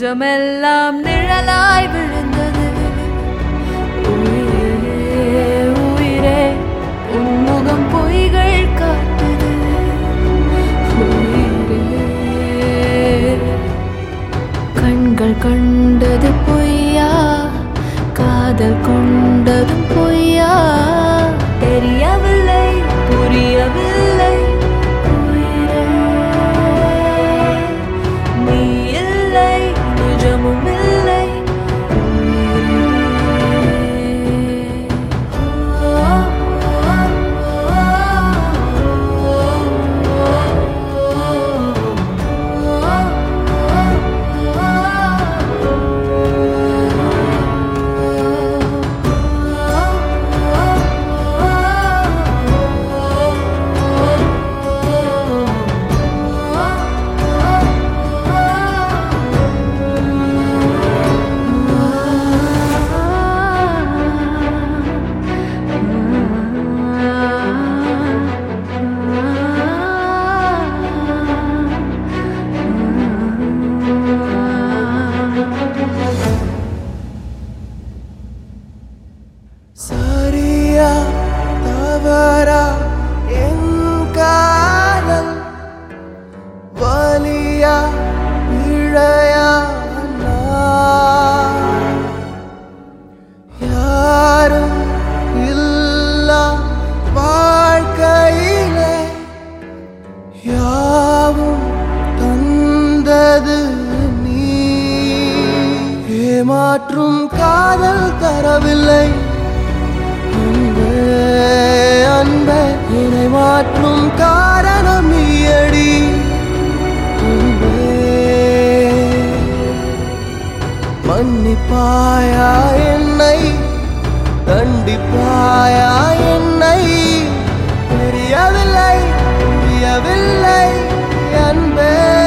நெஞ்சமெல்லாம் நிழலாய் விழுந்தது உயிரே உயிரே உன்முகம் பொய்கள் காட்டுது உயிரே கண்கள் கண்டது பொய்யா காதல் கொண்டதும் பொய்யா தெரியவில்லை புரியவில்லை உயிரே நீ இல்லை நிஜமும் இல்லை சரியா தவறா என் காதல் வலியா இழையா நான்? யாரும் இல்லா வாழ்க்கையிலே யாவும் தந்தது நீ ஏமாற்றும் காதல் தரவில்லை அன்பே அன்பே என்னை மாற்றும் காரணம் நீயடி அன்பே மன்னிப்பாயா என்னை தண்டிப்பாயா என்னை தெரியவில்லை புரியவில்லை அன்பே